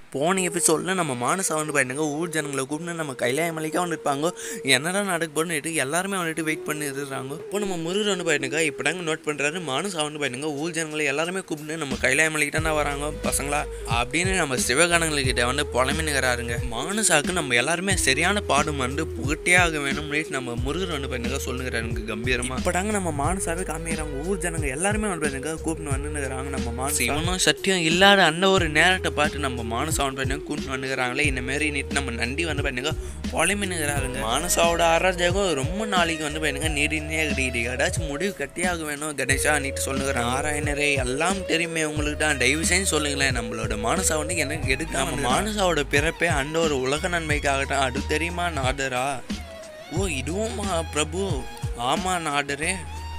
போன எபிசோடில் நம்ம மானசா வந்து பாருங்க ஊர் ஜனங்களை கூப்பிட்டு நம்ம கைலாய மலைக்காக வந்துருப்பாங்க என்னடா நடக்க போட்டுட்டு எல்லாருமே வந்துட்டு வெயிட் பண்ணி இருக்காங்க இப்போ நம்ம முருகர் வந்து பாருங்க இப்போதாங்க நோட் பண்ணுறாரு மானசா வந்து பாருங்க ஊர் ஜனங்களை எல்லாருமே கூப்பிட்டு நம்ம கைலாய மலைக்கு தானே வராங்க பசங்களா அப்படின்னு நம்ம சிவகானங்கள்கிட்ட வந்து புலமினுகிறாருங்க மானசாவுக்கு நம்ம எல்லாருமே சரியான பாடம் வந்து புகட்டே ஆக வேணும்னு நம்ம முருகர் வந்து பாருங்க சொல்லுங்கிறாருங்க கம்பீரமாக இப்போதாங்க நம்ம மானசாவே காமிக்கிறாங்க ஊர் ஜனங்க எல்லாருமே வந்து பாருங்க கூப்பிட்டு வந்துருக்கிறாங்க நம்ம மானசா இவனும் சத்தியம் இல்லாத அந்த ஒரு நேரத்தை பார்த்து நம்ம மானசா வந்து பாருங்க கூப்பிட்டு வந்துக்கிறாங்களே இந்த மாரி நீட்டு நம்ம நண்டி வந்து பாருங்க புலமினுகிறாருங்க மானசாவோட அராஜகம் ரொம்ப நாளைக்கு வந்து பாருங்க நீடினே கிடையாது ஏதாச்சும் முடிவு கட்டியாக வேணும் கணேஷா நீட்டு சொல்லுகிறேன் நாராயணரே எல்லாம் தெரியுமே உங்களுக்கு தான் தயவு செஞ்சு சொல்லுங்களேன் நம்மளோட மானசா வந்து எனக்கு எதுக்கு நம்ம மானசாவோட பிறப்பே அந்த ஒரு உலக நன்மைக்காகட்டும் அது தெரியுமா நாடரா ஓ இதுவுமா பிரபு ஆமா நாடரே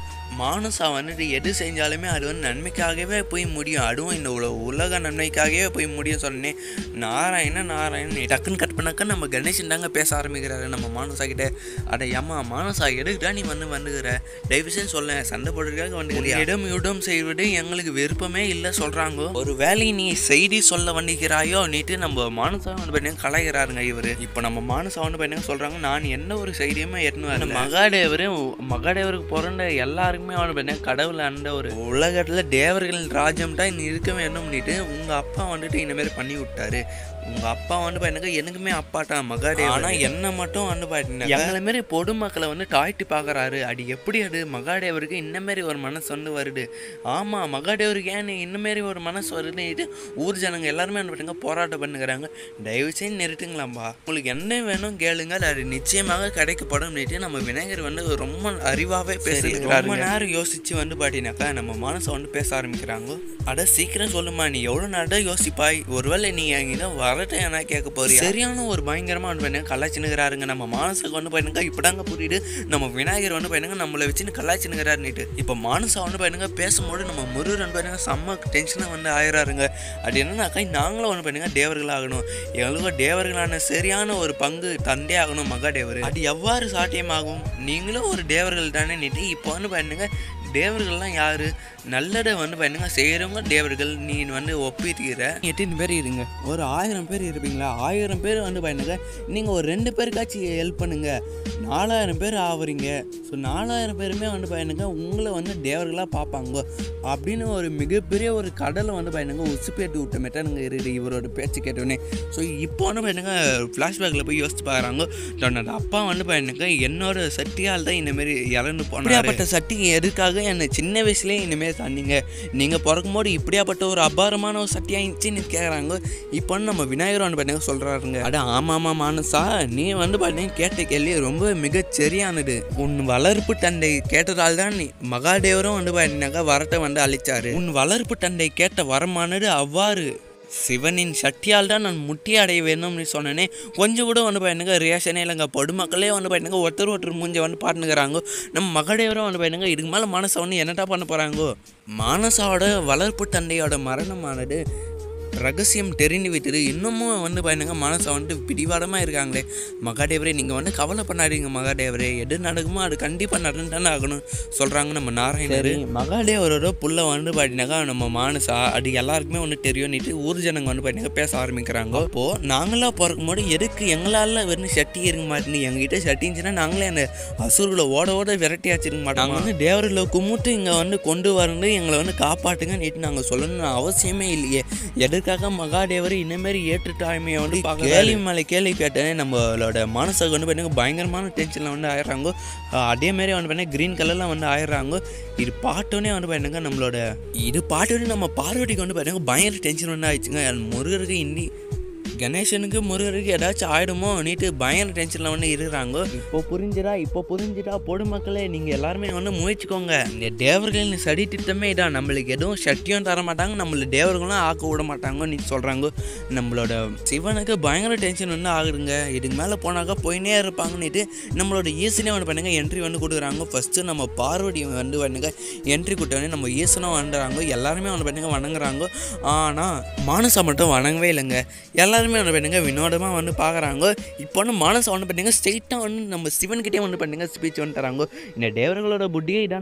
மானசா வந்துட்டு எது செஞ்சாலுமே அது வந்து நன்மைக்காகவே போய் முடியும் அதுவும் இந்த உல உலக நன்மைக்காகவே போய் முடியும் சொன்னேன் நாராயண நாராயணன் டக்குன்னு கட் பண்ணாக்க நம்ம கணேசன் தாங்க பேச ஆரம்பிக்கிறாரு நம்ம மானசா கிட்ட அட ஏம்மா மானசா எதுக்குடா நீ வந்து வந்துக்கிற தயவுசெய்து சொல்ல சண்டை போடுறதுக்காக வந்து இடம் இடம் செய்வது எங்களுக்கு விருப்பமே இல்லை சொல்கிறாங்க ஒரு வேலை நீ செய்தி சொல்ல வண்டிக்கிறாயோ நீட்டு நம்ம மானசா வந்து பண்ணி கலைகிறாருங்க இவர் இப்போ நம்ம மானசா வந்து பண்ணி சொல்கிறாங்க நான் என்ன ஒரு செய்தியுமே எட்டுன்னு வரல மகாதேவர் மகாதேவருக்கு பிறந்த எல்லாருக்குமே அவன் பண்ண கடவுள் அந்த ஒரு உலகத்தில் தேவர்களின் ராஜ்யம் தான் இன்னும் இருக்க வேணும்னுட்டு உங்கள் அப்பா வந்துட்டு இந்த மாதிரி பண்ணி விட்டாரு உங்கள் அப்பா வந்து பாத்தீங்கன்னா எனக்குமே அப்பாட்டான் மகாதேவ் ஆனால் என்ன மட்டும் வந்து பார்த்தீங்கன்னா எங்களை மாரி பொதுமக்களை வந்து தாழ்த்தி பார்க்குறாரு அது எப்படி அது மகாதேவருக்கு இந்த மாதிரி ஒரு மனசு வந்து வருது ஆமாம் மகாதேவருக்கு ஏன் இந்த மாதிரி ஒரு மனசு வருதுன்னு ஊர் ஜனங்க எல்லாருமே என்ன பண்ணுங்க போராட்டம் பண்ணுகிறாங்க தயவு செய்து நிறுத்துங்களாம்பா உங்களுக்கு என்ன வேணும் கேளுங்க அது நிச்சயமாக கிடைக்கப்படும் நம்ம விநாயகர் வந்து ரொம்ப அறிவாகவே பேசுகிறாரு ரொம்ப நேரம் யோசிச்சு வந்து பாத்தீங்கன்னாக்கா நம்ம மனசை வந்து பேச ஆரம்பிக்கிறாங்க அட சீக்கிரம் சொல்லுமா நீ எவ்வளோ நேரம் யோசிப்பாய் ஒருவேளை நீ எங்கிட்ட வரட்டும் என்ன கேட்க போறியா சரியான ஒரு பயங்கரமா வந்து பண்ணுங்க கலாச்சினுகிறாருங்க நம்ம மானசுக்கு வந்து பண்ணுங்க இப்படாங்க புரியுது நம்ம விநாயகர் வந்து பண்ணுங்க நம்மளை வச்சுன்னு கலாச்சினுகிறாருன்னுட்டு இப்போ மானசா வந்து பண்ணுங்க பேசும்போது நம்ம முருகர் வந்து பண்ணுங்க செம்ம டென்ஷனாக வந்து ஆயிராருங்க அது என்னன்னாக்கா நாங்களும் வந்து பண்ணுங்க தேவர்கள் ஆகணும் எங்களுக்கும் தேவர்களான சரியான ஒரு பங்கு தந்தே ஆகணும் மகாதேவர் அது எவ்வாறு சாத்தியமாகும் நீங்களும் ஒரு தேவர்கள் தானே நீட்டு இப்போ வந்து பண்ணுங்க தேவர்கள்லாம் யாரு நல்லதை வந்து பண்ணுங்க செய்கிறவங்க தேவர்கள் நீ வந்து ஒப்பித்துக்கிற எத்தனை பேர் இருங்க ஒரு ஆயிரம் பேர் இருப்பீங்களா ஆயிரம் பேர் வந்து பண்ணுங்க நீங்கள் ஒரு ரெண்டு பேருக்காச்சும் ஹெல்ப் பண்ணுங்க நாலாயிரம் பேர் ஆவறீங்க ஸோ நாலாயிரம் பேருமே வந்து பண்ணுங்க உங்களை வந்து தேவர்களாக பார்ப்பாங்க அப்படின்னு ஒரு மிகப்பெரிய ஒரு கடலை வந்து பண்ணுங்க உசுப்பேட்டு விட்ட மெட்டானுங்க இருக்குது இவரோட பேச்சு கேட்டோடனே ஸோ இப்போ வந்து பண்ணுங்க ஃப்ளாஷ்பேக்கில் போய் யோசிச்சு பார்க்குறாங்க தன்னோட அப்பா வந்து பண்ணுங்க என்னோட சட்டியால் தான் இந்தமாரி இறந்து போனாப்பட்ட சட்டி எதுக்காக என்னை சின்ன வயசுலேயே இனிமேல் தந்தீங்க நீங்கள் பிறக்கும்போது இப்படியாப்பட்ட ஒரு அபாரமான ஒரு சட்டியாக இருந்துச்சுன்னு கேட்குறாங்க இப்போ வந்து நம்ம விநாயகர் வந்து பண்ணுங்க சொல்கிறாருங்க அட ஆமாம் ஆமாம் மானசா நீ வந்து பார்த்தீங்க கேட்ட கேள்வி ரொம்ப மிகச் சரியானது உன் வளர்ப்பு தந்தை கேட்டதால் தான் நீ மகாதேவரும் வந்து பார்த்தீங்கன்னாக்கா வரட்டை வந்து அழிச்சாரு உன் வளர்ப்பு தந்தை கேட்ட வரமானது அவ்வாறு சிவனின் சக்தியால் தான் நான் முட்டி அடைய வேணும்னு சொன்னேனே கொஞ்சம் கூட வந்து பாருங்க ரியாக்ஷனே இல்லைங்க பொதுமக்களே வந்து பாருங்க ஒருத்தர் ஒருத்தர் மூஞ்ச வந்து பாட்டுனுக்கிறாங்க நம்ம மகடேவரும் வந்து பாருங்க இதுக்கு மேலே மானசா வந்து என்னடா பண்ண போகிறாங்கோ மானசாவோட வளர்ப்பு தந்தையோட மரணமானது ரகசியம் தெரிந்து விட்டது இன்னமும் வந்து பாருங்க மனசை வந்து பிடிவாதமாக இருக்காங்களே மகாதேவரே நீங்கள் வந்து கவலை பண்ணாதீங்க மகாதேவரே எது நடக்குமோ அது கண்டிப்பாக நடந்துதானே ஆகணும் சொல்கிறாங்க நம்ம நாராயணர் மகாதேவரோட புள்ள வந்து பார்த்தீங்கன்னாக்கா நம்ம மானசா அது எல்லாருக்குமே வந்து தெரியும்னுட்டு ஊர் ஜனங்க வந்து பார்த்தீங்கன்னா பேச ஆரம்பிக்கிறாங்க அப்போது நாங்களாம் பிறக்கும் போது எதுக்கு எங்களால் வெறும் சட்டி இருக்க மாட்டேன்னு எங்ககிட்ட சட்டி இருந்துச்சுன்னா நாங்களே அந்த அசுர்களை ஓட ஓட விரட்டி வச்சிருக்க மாட்டோம் நாங்கள் வந்து தேவர்களை கும்பிட்டு இங்கே வந்து கொண்டு வந்து எங்களை வந்து காப்பாட்டுங்க நீட்டு நாங்கள் சொல்லணும்னு அவசியமே இல்லையே எதற்காக மகாதேவர் இந்தமாரி ஏற்றுத்தாழ்மையை வந்து கேள்வி மேலே கேள்வி கேட்டேன் நம்மளோட மனசுக்கு வந்து பார்த்தீங்கன்னா பயங்கரமான டென்ஷனில் வந்து ஆயிடுறாங்க அதே மாதிரி வந்து பார்த்தீங்கன்னா க்ரீன் கலரில் வந்து ஆயிடுறாங்க இது பாட்டோன்னே வந்து பார்த்தீங்கன்னா நம்மளோட இது பாட்டோன்னே நம்ம பார்வதிக்கு வந்து பார்த்தீங்கன்னா பயங்கர டென்ஷன் வந்து ஆயிடுச்சுங்க முருகருக்கு இன்னி கணேசனுக்கு முருகருக்கு ஏதாச்சும் ஆயிடுமோ நீட்டு பயங்கர டென்ஷனில் வந்து இருக்கிறாங்க இப்போ புரிஞ்சுடா இப்போ புரிஞ்சுடா பொதுமக்களே நீங்கள் எல்லாருமே வந்து முயற்சிக்கோங்க இந்த தேவர்களின் சடி திட்டமே இதான் நம்மளுக்கு எதுவும் சக்தியும் தர மாட்டாங்க நம்மள தேவர்களும் ஆக்க விட மாட்டாங்க நீ சொல்கிறாங்க நம்மளோட சிவனுக்கு பயங்கர டென்ஷன் வந்து ஆகுதுங்க இதுக்கு மேலே போனாக்கா போயினே இருப்பாங்கன்னுட்டு நம்மளோட ஈசனே வந்து பண்ணுங்க என்ட்ரி வந்து கொடுக்குறாங்க ஃபஸ்ட்டு நம்ம பார்வதி வந்து பண்ணுங்க என்ட்ரி கொடுத்தோடனே நம்ம ஈசனும் வந்துடுறாங்க எல்லாருமே வந்து பண்ணுங்க வணங்குறாங்க ஆனால் மானசா மட்டும் வணங்கவே இல்லைங்க எல்லாருமே வந்து பண்ணுங்க வினோதமாக வந்து பார்க்குறாங்க இப்போ வந்து மானசா வந்து பண்ணுங்க ஸ்ட்ரெயிட்டாக வந்து நம்ம சிவன்கிட்டே வந்து பண்ணுங்க ஸ்பீச் வந்து தராங்க இந்த தேவர்களோட புத்தியே இதானே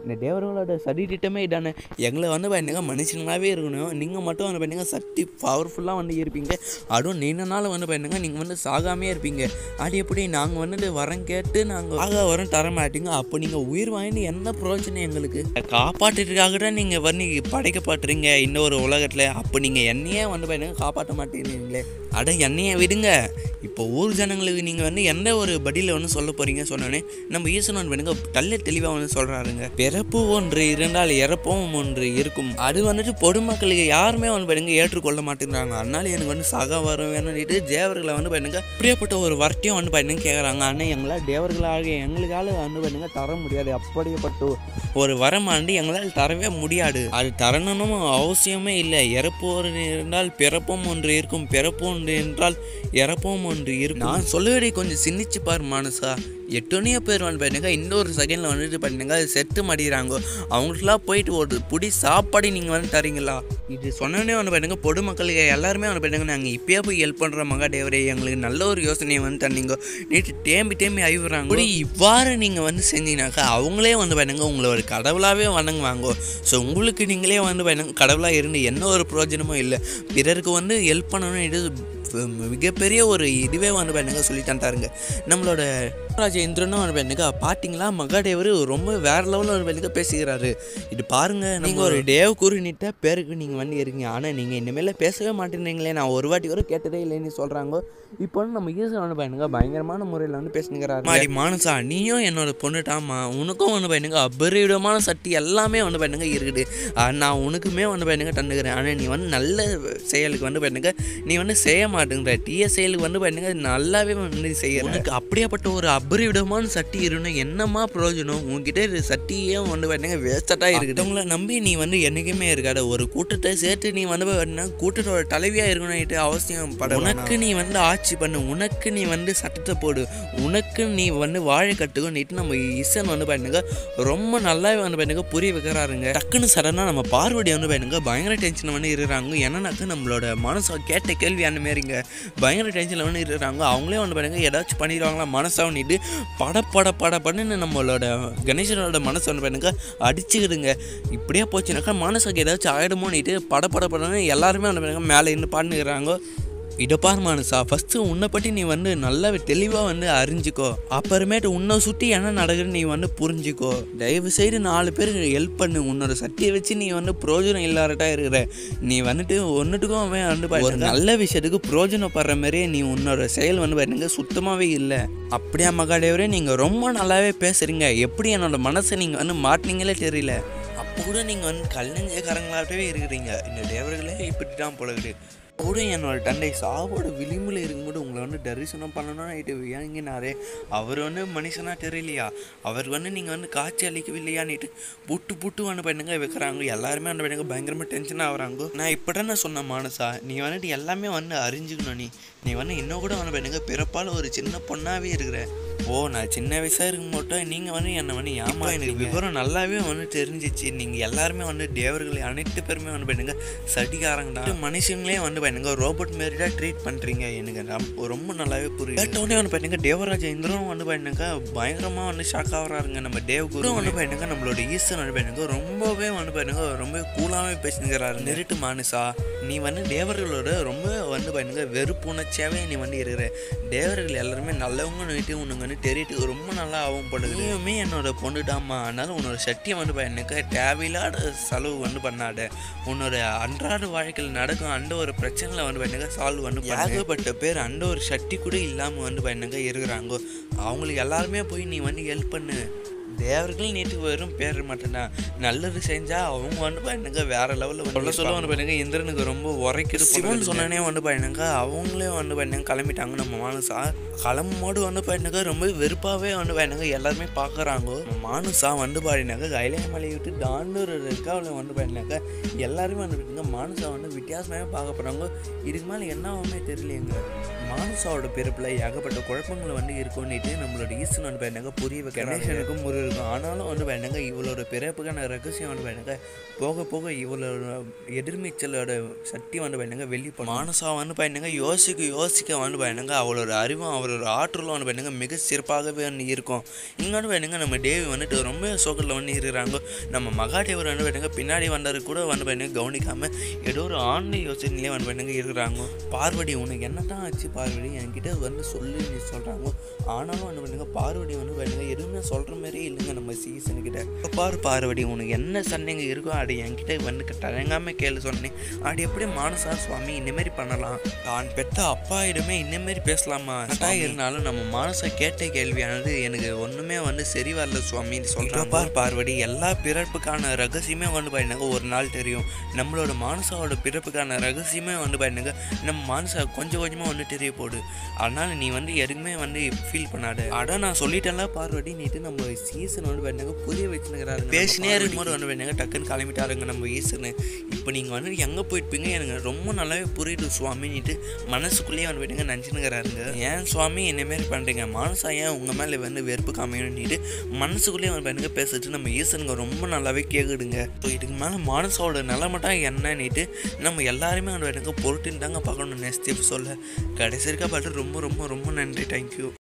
இந்த தேவர்களோட சதி திட்டமே இதானே எங்களை வந்து பண்ணுங்க மனுஷங்களாகவே இருக்கணும் நீங்கள் மட்டும் வந்து பண்ணுங்க சக்தி பவர்ஃபுல்லாக வந்து இருப்பீங்க அதுவும் நீண்ட நாள் வந்து பண்ணுங்க நீங்கள் வந்து சாகாமே இருப்பீங்க அது எப்படி நாங்கள் வந்துட்டு வரம் கேட்டு நாங்கள் ஆக வரம் தர மாட்டீங்க அப்போ நீங்கள் உயிர் வாங்கி என்ன பிரயோஜனம் எங்களுக்கு காப்பாற்றுறதுக்காக தான் நீங்கள் வந்து படைக்கப்படுறீங்க இன்னொரு உலகத்தில் அப்போ நீங்கள் என்னையே வந்து பண்ணுங்க காப்பாற்ற மாட்டேங்கிறீங்களே அட என்னைய விடுங்க இப்போ ஊர் ஜனங்களுக்கு நீங்கள் வந்து எந்த ஒரு பதிலை வந்து சொல்ல போகிறீங்க சொன்னோன்னே நம்ம ஈஸ்வரன் பண்ணுங்க தள்ள தெளிவாக வந்து சொல்கிறாருங்க பிறப்பு ஒன்று இருந்தால் இறப்பும் ஒன்று இருக்கும் அது வந்துட்டு பொதுமக்களுக்கு யாருமே வந்து பண்ணுங்க ஏற்றுக்கொள்ள மாட்டேங்கிறாங்க அதனால எனக்கு வந்து சக வரும் வேணும்னுட்டு தேவர்களை வந்து பண்ணுங்க அப்படியேப்பட்ட ஒரு வர்த்தியம் வந்து பண்ணுங்க கேட்குறாங்க ஆனால் எங்களால் தேவர்களாக எங்களுக்கால வந்து பண்ணுங்க தர முடியாது அப்படியேப்பட்ட ஒரு வரமாண்டு எங்களால் தரவே முடியாது அது தரணும்னு அவசியமே இல்லை இறப்பு ஒரு இருந்தால் பிறப்பும் ஒன்று இருக்கும் பிறப்பு ஒன்று என்றால் இறப்பும் ஒன்று இருக்கும் நான் சொல்லவே கொஞ்சம் சிந்திச்சு பாரு மனசா எத்தனையோ பேர் வந்து பண்ணுங்க இன்னொரு செகண்டில் வந்துட்டு பண்ணுங்க செத்து மடிகிறாங்க அவங்களுக்குலாம் போயிட்டு ஒரு புடி சாப்பாடு நீங்கள் வந்து தரீங்களா இது சொன்னோடனே வந்து பண்ணுங்க பொதுமக்களுக்கு எல்லாருமே வந்து பண்ணுங்க நாங்கள் இப்பயே போய் ஹெல்ப் பண்ணுற மகாதேவரே எங்களுக்கு நல்ல ஒரு யோசனையை வந்து தந்தீங்க நேற்று தேம்பி தேம்பி அழிவுறாங்க இப்படி இவ்வாறு நீங்கள் வந்து செஞ்சீங்கனாக்கா அவங்களே வந்து பண்ணுங்க உங்களை ஒரு கடவுளாகவே வணங்குவாங்க ஸோ உங்களுக்கு நீங்களே வந்து பண்ணுங்க கடவுளாக இருந்து என்ன ஒரு பிரயோஜனமும் இல்லை பிறருக்கு வந்து ஹெல்ப் பண்ணணும் இது மிகப்பெரிய ஒரு இதுவே வந்து பண்ணுங்க சொல்லி தந்தாருங்க நம்மளோட ராஜ இந்திரனும் வந்து பண்ணுங்க பார்த்தீங்களா மகாதேவர் ரொம்ப வேற லெவலில் ஒரு பண்ணுங்க பேசிக்கிறாரு இது பாருங்க நீங்கள் ஒரு தேவ குறினிட்ட பேருக்கு நீங்கள் வந்து இருக்கீங்க ஆனால் நீங்கள் இனிமேல் பேசவே மாட்டேங்கிறீங்களே நான் ஒரு வாட்டி கூட கேட்டதே இல்லைன்னு சொல்கிறாங்க இப்போ வந்து நம்ம ஈஸ்வரன் வந்து பண்ணுங்க பயங்கரமான முறையில் வந்து பேசுனுங்கிறாரு மாடி மானசா நீயும் என்னோட பொண்ணுட்டாமா உனக்கும் வந்து பண்ணுங்க அபரிவிடமான சக்தி எல்லாமே வந்து பண்ணுங்க இருக்குது ஆ, நான் உனக்குமே வந்து பண்ணுங்க தந்துக்கிறேன் ஆனால் நீ வந்து நல்ல செயலுக்கு வந்து பண்ணுங்க நீ வந்து செய்ய மாட்டேங்கிற தீய செயலுக்கு வந்து பண்ணுங்க நல்லாவே வந்து செய்ய உனக்கு அப்படியேப்பட்ட ஒரு அபரிவிடமான சக்தி இருக்கணும் என்னமா பிரயோஜனம் உன்கிட்ட இருக்கிற சக்தியே வந்து பண்ணுங்க வேஸ்டட்டாக இருக்குது உங்களை நம்பி நீ வந்து என்றைக்குமே இருக்காத ஒரு கூட்டத்தை சேர்த்து நீ வந்து பாத்தீங்கன்னா கூட்டத்தோட தலைவியாக இருக்கணும்ட்டு அவசியம் பட உனக்கு நீ வந்து ஆட்சி பண்ணு உனக்கு நீ வந்து சட்டத்தை போடு உனக்கு நீ வந்து வாழை கட்டுக்கணுட்டு நம்ம இசன் வந்து பண்ணுங்க ரொம்ப நல்லாவே வந்து பண்ணுங்க புரிய வைக்கிறாருங்க டக்குன்னு சடனாக நம்ம பார்வதி வந்து பண்ணுங்க பயங்கர டென்ஷன் வந்து இருக்கிறாங்க என்னன்னாக்க நம்மளோட மனசை கேட்ட கேள்வி அந்த மாரிங்க பயங்கர டென்ஷனில் வந்து இருக்கிறாங்க அவங்களே வந்து பண்ணுங்க ஏதாச்சும் பண்ணிடுவாங்களா மனசை வந்துட்டு பட பட பட படன்னு நம்மளோட கணேசனோட மனசை வந்து பண்ணுங்க அடிச்சுக்கிடுங்க இப்படியே போச்சுனாக்கா மனசுக்கு ஏதாச்சும் ஆகிடுமோன்னுட்டு பட பட படன்னு எல்லாருமே வந்து பண்ணுங்க மேலே இருந்து பாடுனுக்கிறாங்க இதை பாரு மானுசா ஃபஸ்ட்டு உன்னை பற்றி நீ வந்து நல்லா தெளிவாக வந்து அறிஞ்சிக்கோ அப்புறமேட்டு உன்னை சுற்றி என்ன நடக்குதுன்னு நீ வந்து புரிஞ்சுக்கோ தயவு செய்து நாலு பேருக்கு ஹெல்ப் பண்ணு உன்னோட சக்தியை வச்சு நீ வந்து பிரயோஜனம் இல்லாதட்டா இருக்கிற நீ வந்துட்டு ஒன்றுட்டுக்கும் அவன் வந்து பாரு, ஒரு நல்ல விஷயத்துக்கு பிரயோஜனப்படுற மாதிரியே நீ உன்னோட செயல் வந்து பாருங்க சுத்தமாகவே இல்லை அப்படியா மகாதேவரே நீங்கள் ரொம்ப நல்லாவே பேசுகிறீங்க எப்படி என்னோட மனசை நீங்கள் வந்து மாட்டினீங்களே தெரியல அப்போ கூட நீங்கள் வந்து கல்லஞ்சக்காரங்களாகவே இருக்கிறீங்க இந்த தேவர்களே இப்படி தான் போலகுது கூட என்னோட தந்தை சாவோட விளிம்பில் இருக்கும்போது உங்களை வந்து தரிசனம் பண்ணணும்னு ஏங்கினாரே அவர் வந்து மனுஷனா தெரியலையா அவர் வந்து நீங்கள் வந்து காட்சி அளிக்கவில்லையான்னுட்டு புட்டு புட்டு வந்து பண்ணுங்க வைக்கிறாங்க எல்லாருமே வந்து பண்ணுங்க பயங்கரமாக டென்ஷன் ஆகுறாங்க நான் இப்போ நான் சொன்ன மானசா நீ வந்துட்டு எல்லாமே வந்து அறிஞ்சுக்கணும் நீ நீ வந்து இன்னும் கூட வந்து பண்ணுங்க பிறப்பால் ஒரு சின்ன பொண்ணாவே இருக்கிற ஓ நான் சின்ன வயசாக இருக்கும் மட்டும் நீங்கள் வந்து என்னை வந்து ஏமா எனக்கு விவரம் நல்லாவே வந்து தெரிஞ்சிச்சு நீங்கள் எல்லாருமே வந்து தேவர்களை அனைத்து பேருமே வந்து பண்ணுங்க சடிகாரங்க தான் மனுஷங்களே வந்து பண்ணுங்க ரோபோட் மாரி தான் ட்ரீட் பண்ணுறீங்க எனக்கு ரொம்ப- ரொம்ப நல்லாவே புரியுது கேட்டோடனே வந்து பண்ணுங்க தேவராஜ இந்திரனும் வந்து பண்ணுங்க பயங்கரமாக வந்து ஷாக் ஆகுறாருங்க நம்ம தேவ குரு வந்து பண்ணுங்க நம்மளோட ஈஸ்வரன் வந்து பண்ணுங்க ரொம்பவே வந்து பண்ணுங்க ரொம்ப கூலாகவே பேசுங்கிறாரு நெருட்டு மானுசா நீ வந்து தேவர்களோட ரொம்ப வந்து பண்ணுங்க வெறுப்பு உணர்ச்சியாகவே நீ வந்து இருக்கிற தேவர்கள் எல்லாருமே நல்லவங்க நோயிட்டு உனக்கு வந்து தெரியிட்டு ரொம்ப நல்லா ஆகும் போடுது நீயுமே என்னோட பொண்ணுடாமா அதனால உன்னோட சட்டியை வந்து எனக்கு தேவையில்லாத செலவு வந்து பண்ணாத உன்னோட அன்றாட வாழ்க்கையில் நடக்கும் அந்த ஒரு பிரச்சனையில் வந்து பண்ணுங்க சால்வ் வந்து ஏகப்பட்ட பேர் அந்த ஒரு சட்டி கூட இல்லாமல் வந்து பண்ணுங்க இருக்கிறாங்க அவங்களுக்கு எல்லாருமே போய் நீ வந்து ஹெல்ப் பண்ணு தேவர்கள் நீட்டுக்கு வெறும் பேர் மட்டும்தான் நல்லது செஞ்சா அவங்க வந்து பண்ணுங்க வேற லெவலில் சொல்ல சொல்ல வந்து பண்ணுங்க இந்திரனுக்கு ரொம்ப உரைக்குது சிவன் சொன்னனே வந்து பண்ணுங்க அவங்களே வந்து பண்ணுங்க கிளம்பிட்டாங்க நம்ம மானுசா கிளம்போடு வந்து பண்ணுங்க ரொம்ப வெறுப்பாகவே வந்து பண்ணுங்க எல்லாருமே பார்க்குறாங்க மானுசா வந்து பாடினாக்க கைலாய மலையை விட்டு தாண்டூர் இருக்காவில் வந்து பாடினாக்க எல்லாருமே வந்து பண்ணுங்க மானுசா வந்து வித்தியாசமாகவே பார்க்க போகிறாங்க இதுக்கு மேலே என்ன ஆகுமே தெரியலையேங்க மானுசாவோட பிறப்பில் ஏகப்பட்ட குழப்பங்கள் வந்து இருக்கும்னுட்டு நம்மளோட ஈஸ்வரன் வந்து பாடினாக்க புரிய வைக்க கணேசனுக்கும் முருகனுக்கும் இருக்கும் ஆனாலும் வந்து வேணுங்க இவளோட பிறப்புக்கான ரகசியம் வந்து வேணுங்க போக போக இவளோட எதிர்நீச்சலோட சக்தி வந்து வேணுங்க வெளியே மானசா வந்து பயனுங்க யோசிக்க யோசிக்க வந்து பயனுங்க அவளோட அறிவும் அவளோட ஆற்றலும் வந்து பயனுங்க மிக சிறப்பாகவே வந்து இருக்கும் இங்கே வந்து வேணுங்க நம்ம தேவி வந்துட்டு ரொம்ப சோகத்தில் வந்து இருக்கிறாங்க நம்ம மகாதேவர் வந்து வேணுங்க பின்னாடி வந்தது கூட வந்து வேணுங்க கவனிக்காம ஏதோ ஒரு ஆன்லை யோசனையிலே வந்து வேணுங்க இருக்கிறாங்க பார்வதி உனக்கு என்ன தான் ஆச்சு பார்வதி என்கிட்ட வந்து சொல்லி நீ சொல்கிறாங்க ஆனாலும் வந்து வேணுங்க பார்வதி வந்து வேணுங்க எதுவுமே சொல்கிற மாதிரியே இல்லைங்க நம்ம சீசனுக்கிட்ட இப்போ பாரு பார்வதி உனக்கு என்ன சண்டைங்க இருக்கோ அது என்கிட்ட வந்து தயங்காமல் கேளு சொன்னேன் அது எப்படி மானசா சுவாமி இந்தமாரி பண்ணலாம் நான் பெற்ற அப்பா இடமே இந்தமாரி பேசலாமா தான் இருந்தாலும் நம்ம மானசா கேட்ட கேள்வியானது எனக்கு ஒன்றுமே வந்து சரி வரல சுவாமின்னு சொல்கிறேன் பார் பார்வதி எல்லா பிறப்புக்கான ரகசியமே வந்து பாருங்க ஒரு நாள் தெரியும் நம்மளோட மானசாவோட பிறப்புக்கான ரகசியமே வந்து பாருங்க நம்ம மானசா கொஞ்சம் கொஞ்சமாக வந்து தெரிய போடு அதனால நீ வந்து எதுக்குமே வந்து ஃபீல் பண்ணாத அட நான் சொல்லிட்டேன்ல பார்வதி நீட்டு நம்ம சீசன் வந்து பாருங்க புரிய வச்சுனுங்கிறாரு பேசினே இருக்கும்போது வந்து பாருங்க டக்குன்னு கிளம்பிட்டாருங்க நம்ம ஈசனு இப்போ நீங்கள் வந்து எங்கே போயிட்டுப்பீங்க எனக்கு ரொம்ப நல்லாவே புரியுது சுவாமின்னுட்டு மனசுக்குள்ளேயே வந்து போயிட்டுங்க நினச்சினுங்கிறாருங்க ஏன் சுவாமி என்னமாரி பண்ணுறீங்க மனசா ஏன் உங்கள் மேலே வந்து வெறுப்பு காமிக்கணும்னுட்டு மனசுக்குள்ளேயே வந்து பாருங்க பேசிட்டு நம்ம ஈசனுங்க ரொம்ப நல்லாவே கேட்குதுங்க ஸோ இதுக்கு மேலே மனசோட நிலைமை தான் என்னன்னுட்டு நம்ம எல்லாருமே வந்து பாருங்க பொருட்டுன்னு தாங்க பார்க்கணும் நெக்ஸ்ட் சொல்ல கடைசி இருக்க பாட்டு ரொம்ப ரொம்ப ரொம்ப நன்றி தேங்க்யூ